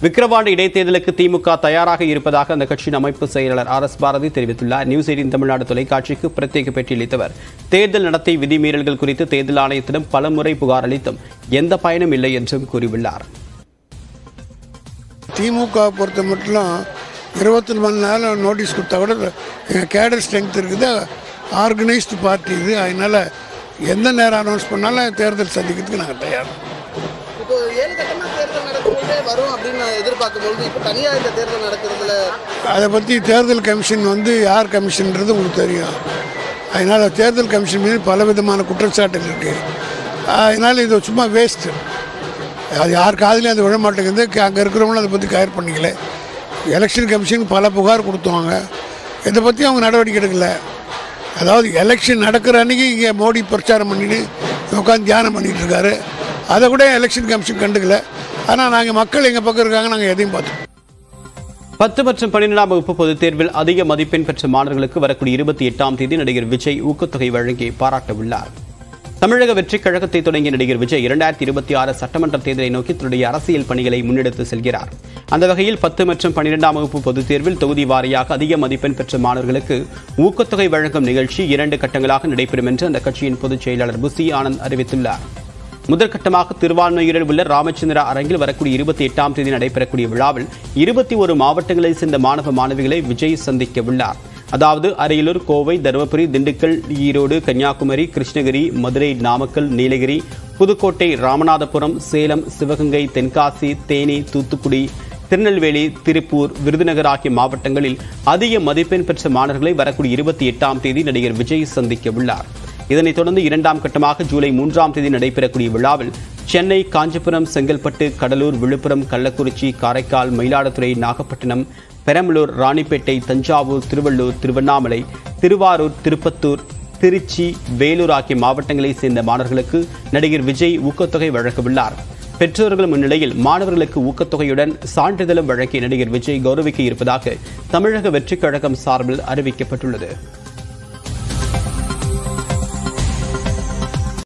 விக்கிரவாண்டி இடைத்தேர்தலுக்கு திமுக தயாராக இருப்பதாக அந்த கட்சியின் அமைப்பு செயலாளர் ஆர் எஸ் பாரதி தெரிவித்துள்ளார் நியூஸ் எயிட்டின் தமிழ்நாடு தொலைக்காட்சிக்கு பிரத்யேக பேட்டியளித்தவர் தேர்தல் நடத்தை விதிமீறல்கள் குறித்து தேர்தல் ஆணையத்திடம் பலமுறை புகார் அளித்தும் எந்த பயனும் இல்லை என்றும் கூறியுள்ளார் திமுக பொறுத்த மட்டும் இருபத்தி மணி நேரம் நோட்டீஸ் கொடுத்தா கூட எங்கள் கேடர் ஸ்ட்ரென்த் இருக்குது ஆர்கனைஸ்டு பார்ட்டி இது அதனால் எந்த நேரம் அனௌன்ஸ் பண்ணாலும் தேர்தல் சந்திக்கிறதுக்கு நாங்கள் தயார் இப்போ ஏழு கட்டமா தேர்தல் நடக்கும்போதே வரும் அப்படின்னு எதிர்பார்க்கும்போது இப்போ தனியாக இந்த தேர்தல் நடக்கிறதுல அதை பற்றி தேர்தல் கமிஷன் வந்து யார் கமிஷன்ன்றது உங்களுக்கு தெரியும் அதனால் தேர்தல் கமிஷன் மீது பல விதமான குற்றச்சாட்டுகள் இருக்குது அதனால் இது சும்மா வேஸ்ட்டு அது யார் காதுலையும் அது விழ மாட்டேங்குது அங்கே இருக்கிறவங்களும் அதை பற்றி கயர் பண்ணிக்கல எலெக்ஷன் கமிஷனுக்கு பல புகார் கொடுத்தாங்க இதை பற்றி அவங்க நடவடிக்கை எடுக்கல அதாவது எலெக்ஷன் நடக்கிற அன்றைக்கி இங்கே மோடி பிரச்சாரம் பண்ணிட்டு உட்காந்து தியானம் பண்ணிட்டு இருக்காரு அதை கூட எலெக்ஷன் கமிஷன் கண்டுக்கல ஆனால் நாங்கள் மக்கள் எங்கள் பக்கம் இருக்காங்க நாங்கள் எதையும் பார்த்தோம் பத்து மற்றும் பன்னிரெண்டாம் வகுப்பு பொதுத் தேர்வில் அதிக மதிப்பெண் பெற்ற மாணவர்களுக்கு வரக்கூடிய இருபத்தி எட்டாம் தேதி நடிகர் விஜய் ஊக்கத்தொகை வழங்கி பாராட்ட உள்ளார் தமிழக வெற்றிக் கழகத்தை தொடங்கிய நடிகர் விஜய் இரண்டாயிரத்தி இருபத்தி ஆறு சட்டமன்ற தேர்தலை நோக்கி தன்னுடைய அரசியல் பணிகளை முன்னெடுத்து செல்கிறார் அந்த வகையில் பத்து மற்றும் பன்னிரெண்டாம் வகுப்பு பொதுத் தேர்வில் தொகுதி வாரியாக அதிக மதிப்பெண் பெற்ற மாணவர்களுக்கு ஊக்கத்தொகை வழங்கும் நிகழ்ச்சி இரண்டு கட்டங்களாக நடைபெறும் என்று அந்த கட்சியின் பொதுச் செயலாளர் புசி ஆனந்த் அறிவித்துள்ளார் முதற்கட்டமாக திருவான்மையூரில் உள்ள ராமச்சந்திரா அரங்கில் வரக்கூடிய இருபத்தி எட்டாம் தேதி நடைபெறக்கூடிய விழாவில் இருபத்தி ஒரு மாவட்டங்களைச் சேர்ந்த மாணவ மாணவிகளை விஜய் சந்திக்க உள்ளார் அதாவது அரியலூர் கோவை தருமபுரி திண்டுக்கல் ஈரோடு கன்னியாகுமரி கிருஷ்ணகிரி மதுரை நாமக்கல் நீலகிரி புதுக்கோட்டை ராமநாதபுரம் சேலம் சிவகங்கை தென்காசி தேனி தூத்துக்குடி திருநெல்வேலி திருப்பூர் விருதுநகர் ஆகிய மாவட்டங்களில் அதிக மதிப்பெண் பெற்ற மாணவர்களை வரக்கூடிய இருபத்தி எட்டாம் தேதி நடிகர் விஜய் சந்திக்க உள்ளார் இதனைத் தொடர்ந்து இரண்டாம் கட்டமாக ஜூலை மூன்றாம் தேதி நடைபெறக்கூடிய விழாவில் சென்னை காஞ்சிபுரம் செங்கல்பட்டு கடலூர் விழுப்புரம் கள்ளக்குறிச்சி காரைக்கால் மயிலாடுதுறை நாகப்பட்டினம் பெரம்பலூர் ராணிப்பேட்டை தஞ்சாவூர் திருவள்ளூர் திருவண்ணாமலை திருவாரூர் திருப்பத்தூர் திருச்சி வேலூர் ஆகிய மாவட்டங்களைச் சேர்ந்த மாணவர்களுக்கு நடிகர் விஜய் ஊக்கத்தொகை வழங்கவுள்ளார் பெற்றோர்கள் முன்னிலையில் மாணவர்களுக்கு ஊக்கத்தொகையுடன் சான்றிதழும் வழங்கி நடிகர் விஜய் கௌரவிக்க இருப்பதாக தமிழக வெற்றிக் கழகம் சார்பில் அறிவிக்கப்பட்டுள்ளது